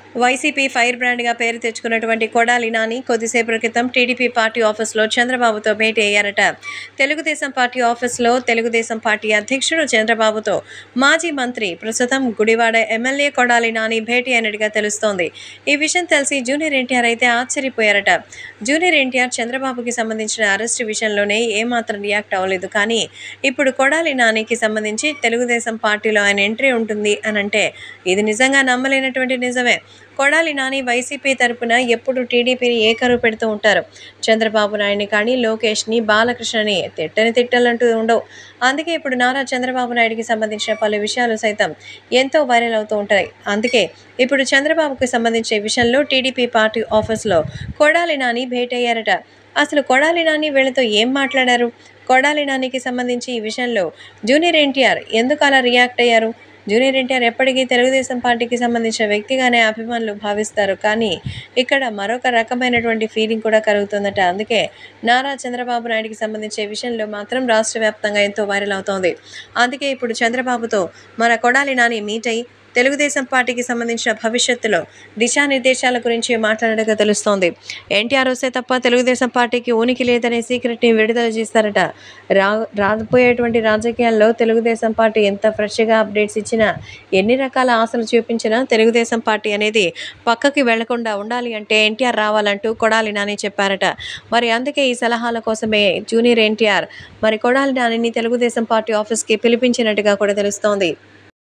YCP fire బ్రాండ్గా పేరు తెచ్చుకున్నటువంటి కొడాలి నాని కొద్దిసేపటి క్రితం టీడీపీ పార్టీ ఆఫీస్లో చంద్రబాబుతో భేటీ అయ్యారట తెలుగుదేశం పార్టీ ఆఫీస్లో తెలుగుదేశం పార్టీ అధ్యక్షుడు చంద్రబాబుతో మాజీ మంత్రి ప్రస్తుతం గుడివాడ ఎమ్మెల్యే కొడాలి నాని భేటీ అయినట్టుగా తెలుస్తోంది ఈ విషయం తెలిసి జూనియర్ ఎన్టీఆర్ అయితే ఆశ్చర్యపోయారట జూనియర్ ఎన్టీఆర్ చంద్రబాబుకి సంబంధించిన అరెస్ట్ విషయంలోనే ఏమాత్రం రియాక్ట్ అవ్వలేదు కానీ ఇప్పుడు కొడాలి నానికి సంబంధించి తెలుగుదేశం పార్టీలో ఆయన ఎంట్రీ ఉంటుంది అని అంటే ఇది నిజంగా నమ్మలేనటువంటి నిజమే కొడాలి నాని వైసీపీ తరపున ఎప్పుడు టీడీపీని ఏకరువు పెడుతూ ఉంటారు చంద్రబాబు నాయుడిని కానీ లోకేష్ని బాలకృష్ణని తిట్టని తిట్టలంటూ ఉండవు అందుకే ఇప్పుడు నారా చంద్రబాబు నాయుడికి సంబంధించిన పలు విషయాలు సైతం ఎంతో వైరల్ అవుతూ ఉంటాయి అందుకే ఇప్పుడు చంద్రబాబుకి సంబంధించిన విషయంలో టీడీపీ పార్టీ ఆఫీస్లో కొడాలి నాని భేటీ అయ్యారట అసలు కొడాలి నాని వీళ్ళతో ఏం మాట్లాడారు కొడాలి నానికి సంబంధించి ఈ విషయంలో జూనియర్ ఎన్టీఆర్ ఎందుకు అలా రియాక్ట్ అయ్యారు జూనియర్ ఎన్టీఆర్ ఎప్పటికీ తెలుగుదేశం పార్టీకి సంబంధించిన వ్యక్తిగానే అభిమానులు భావిస్తారు కానీ ఇక్కడ మరొక రకమైనటువంటి ఫీలింగ్ కూడా కలుగుతుందట అందుకే నారా చంద్రబాబు నాయుడికి సంబంధించే విషయంలో మాత్రం రాష్ట్ర వ్యాప్తంగా ఎంతో వైరల్ అవుతోంది అందుకే ఇప్పుడు చంద్రబాబుతో మన కొడాలి నాని మీట్ అయి తెలుగుదేశం పార్టీకి సంబంధించిన భవిష్యత్తులో దిశానిర్దేశాల గురించి మాట్లాడగా తెలుస్తోంది ఎన్టీఆర్ వస్తే తప్ప తెలుగుదేశం పార్టీకి ఉనికి లేదనే సీక్రెట్ని విడుదల చేస్తారట రా రాబోయేటువంటి రాజకీయాల్లో తెలుగుదేశం పార్టీ ఎంత ఫ్రెష్గా అప్డేట్స్ ఇచ్చినా ఎన్ని రకాల ఆశలు చూపించినా తెలుగుదేశం పార్టీ అనేది పక్కకి వెళ్లకుండా ఉండాలి అంటే ఎన్టీఆర్ రావాలంటూ కొడాలి నాని చెప్పారట మరి అందుకే ఈ సలహాల కోసమే జూనియర్ ఎన్టీఆర్ మరి కొడాలి నానిని తెలుగుదేశం పార్టీ ఆఫీస్కి పిలిపించినట్టుగా కూడా తెలుస్తోంది